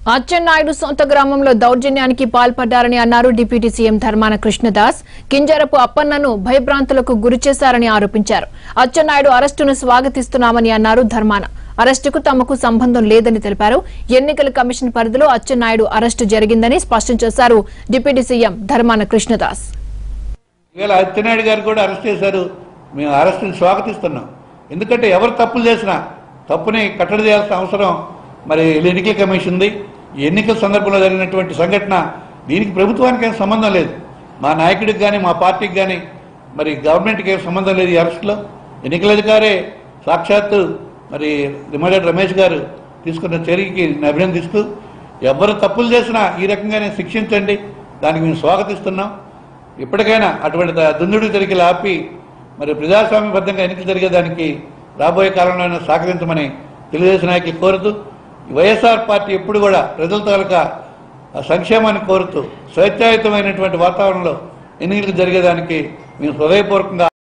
అచ్చెన్నాయుడు సొంత గ్రామంలో దౌర్జన్యానికి పాల్పడ్డారని అన్నారు డిప్యూటీ సీఎం ధర్మాన కృష్ణదాస్ కింజరపు అప్పన్నను భయభ్రాంతులకు గురిచేశారని ఆరోపించారు అచ్చెన్నాయుడు అరెస్టును స్వాగతిస్తున్నామని అన్నారు ధర్మాన అరెస్టుకు తమకు సంబంధం లేదని తెలిపారు ఎన్నికల కమిషన్ పరిధిలో అచ్చెన్నాయుడు అరెస్టు జరిగిందని స్పష్టం చేశారు డిప్యూటీ సీఎం ధర్మాన కృష్ణదాస్ ఈవేళ అచ్చెన్నాయుడు గారు కూడా అరెస్ట్ చేశారు మేము అరెస్టుని స్వాగతిస్తున్నాం ఎందుకంటే ఎవరు తప్పులు చేసినా తప్పుని కట్టడి చేయాల్సిన అవసరం మరి ఎన్నికల కమిషన్ ఉంది ఈ ఎన్నికల సందర్భంలో జరిగినటువంటి సంఘటన దీనికి ప్రభుత్వానికి ఏం సంబంధం లేదు మా నాయకుడికి కానీ మా పార్టీకి కానీ మరి గవర్నమెంట్కి ఏం సంబంధం లేదు ఈ అరెస్టులో ఎన్నికల అధికారే సాక్షాత్తు మరి రిమాండెడ్ రమేష్ గారు తీసుకున్న చర్యకి నేను అభినందిస్తూ ఎవరు తప్పులు చేసినా ఈ రకంగానే శిక్షించండి దానికి మేము స్వాగతిస్తున్నాం ఇప్పటికైనా అటువంటి ద- దుందుడు జరిగి ఆపి మరి ప్రజాస్వామ్యబద్ధంగా ఎన్నికలు జరిగేదానికి రాబోయే కాలంలో సహకరించమని తెలుగుదేశం నాయకులు కోరుతూ ఈ వైఎస్ఆర్ పార్టీ ఎప్పుడు కూడా ప్రజల తాలూకా ఆ సంక్షేమాన్ని కోరుతూ స్వేచ్ఛాయుతమైనటువంటి వాతావరణంలో ఎన్నికలు జరిగేదానికి మేము హృదయపూర్వకంగా